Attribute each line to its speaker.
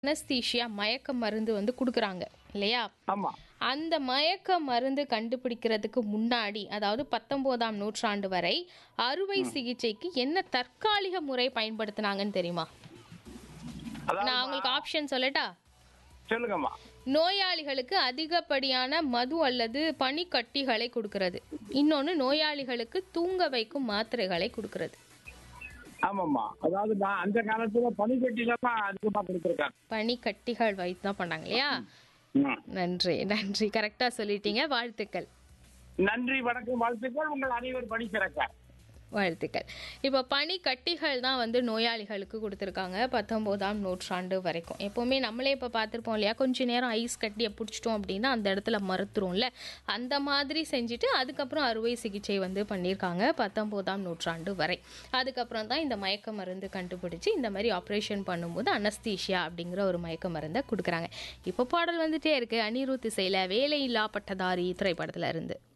Speaker 1: Anaesthesia மயக்க மருந்து வந்து கொடுக்குறாங்க இல்லையா
Speaker 2: ஆமா
Speaker 1: அந்த மயக்க மருந்து கண்டுபிடிக்கிறதுக்கு முன்னாடி அதாவது பத்தொன்பதாம் நூற்றாண்டு வரை அறுவை சிகிச்சைக்கு என்ன தற்காலிக முறை பயன்படுத்தினாங்கன்னு தெரியுமா
Speaker 2: அதாவது
Speaker 1: நான் உங்களுக்கு ஆப்ஷன் சொல்லட்டா
Speaker 2: சொல்லுங்கம்மா
Speaker 1: நோயாளிகளுக்கு அதிகப்படியான மது அல்லது பனிக்கட்டிகளை கொடுக்கிறது இன்னொன்று நோயாளிகளுக்கு தூங்க வைக்கும் மாத்திரைகளை கொடுக்கிறது
Speaker 2: ஆமாம்மா அதாவது நான் அந்த காலத்துல பனிக்கட்டில தான் அதிகமா கொடுத்துருக்காங்க
Speaker 1: பனிக்கட்டிகள் வைத்து தான் பண்ணாங்க இல்லையா
Speaker 2: ம்.
Speaker 1: நன்றி நன்றி கரெக்டாக சொல்லிட்டீங்க வாழ்த்துக்கள்
Speaker 2: நன்றி வணக்கம் வாழ்த்துக்கள் உங்கள் அனைவர் பணி சிறக்க
Speaker 1: வாழ்த்துக்கள் இப்போ பனி கட்டிகள் தான் வந்து நோயாளிகளுக்கு கொடுத்துருக்காங்க பத்தொம்போதாம் நூற்றாண்டு வரைக்கும் எப்போவுமே நம்மளே இப்போ பார்த்துருப்போம் இல்லையா கொஞ்ச நேரம் ஐஸ் கட்டியை பிடிச்சிட்டோம் அப்படின்னா அந்த இடத்துல மறுத்துரும்ல அந்த மாதிரி செஞ்சுட்டு அதுக்கப்புறம் அறுவை சிகிச்சை வந்து பண்ணியிருக்காங்க பத்தொம்போதாம் நூற்றாண்டு வரை அதுக்கப்புறம் தான் இந்த மயக்க மருந்து கண்டுபிடிச்சு இந்த மாதிரி ஆப்ரேஷன் பண்ணும்போது அனஸ்தீஷியா அப்படிங்கிற ஒரு மயக்க மருந்தை கொடுக்குறாங்க இப்போ பாடல் வந்துட்டே இருக்கு அனிருத் இசையில் வேலையில்லா பட்டதாரி திரைப்படத்துல இருந்து